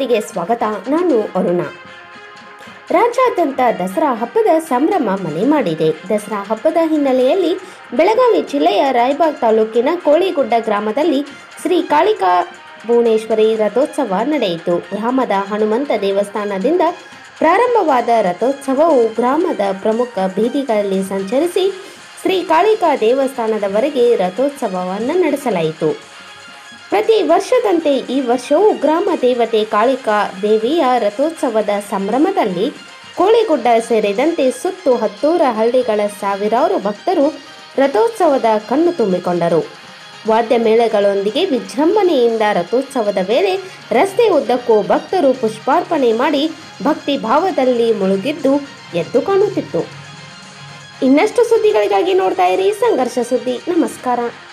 ಸುದ್ದಿಗೆ ಸ್ವಾಗತ ನಾನು ಅರುಣ ರಾಜ್ಯಾದ್ಯಂತ ದಸರಾ ಹಬ್ಬದ ಸಂಭ್ರಮ ಮನೆ ಮಾಡಿದೆ ದಸರಾ ಹಬ್ಬದ ಹಿನ್ನೆಲೆಯಲ್ಲಿ ಬೆಳಗಾವಿ ಜಿಲ್ಲೆಯ ರಾಯಬಾಗ್ ತಾಲೂಕಿನ ಕೋಳಿಗುಡ್ಡ ಗ್ರಾಮದಲ್ಲಿ ಶ್ರೀ ಕಾಳಿಕಾ ಭುವನೇಶ್ವರಿ ರಥೋತ್ಸವ ನಡೆಯಿತು ಗ್ರಾಮದ ಹನುಮಂತ ದೇವಸ್ಥಾನದಿಂದ ಪ್ರಾರಂಭವಾದ ರಥೋತ್ಸವವು ಗ್ರಾಮದ ಪ್ರಮುಖ ಬೀದಿಗಳಲ್ಲಿ ಸಂಚರಿಸಿ ಶ್ರೀ ಕಾಳಿಕಾ ದೇವಸ್ಥಾನದವರೆಗೆ ರಥೋತ್ಸವವನ್ನು ನಡೆಸಲಾಯಿತು ಪ್ರತಿ ವರ್ಷದಂತೆ ಈ ವರ್ಷವೂ ಗ್ರಾಮ ದೇವತೆ ಕಾಳಿಕಾ ದೇವಿಯ ರಥೋತ್ಸವದ ಸಂಭ್ರಮದಲ್ಲಿ ಕೋಳಿಗುಡ್ಡ ಸೇರಿದಂತೆ ಸುತ್ತು ಹತ್ತೂರ ಹಳ್ಳಿಗಳ ಸಾವಿರಾರು ಭಕ್ತರು ರಥೋತ್ಸವದ ಕಣ್ಣು ತುಂಬಿಕೊಂಡರು ವಾದ್ಯ ಮೇಳಗಳೊಂದಿಗೆ ವಿಜೃಂಭಣೆಯಿಂದ ರಥೋತ್ಸವದ ವೇಳೆ ರಸ್ತೆ ಉದ್ದಕ್ಕೂ ಭಕ್ತರು ಪುಷ್ಪಾರ್ಪಣೆ ಮಾಡಿ ಭಕ್ತಿ ಭಾವದಲ್ಲಿ ಮುಳುಗಿದ್ದು ಎದ್ದು ಕಾಣುತ್ತಿತ್ತು ಇನ್ನಷ್ಟು ಸುದ್ದಿಗಳಿಗಾಗಿ ನೋಡ್ತಾ ಇರಿ ಸಂಘರ್ಷ ಸುದ್ದಿ ನಮಸ್ಕಾರ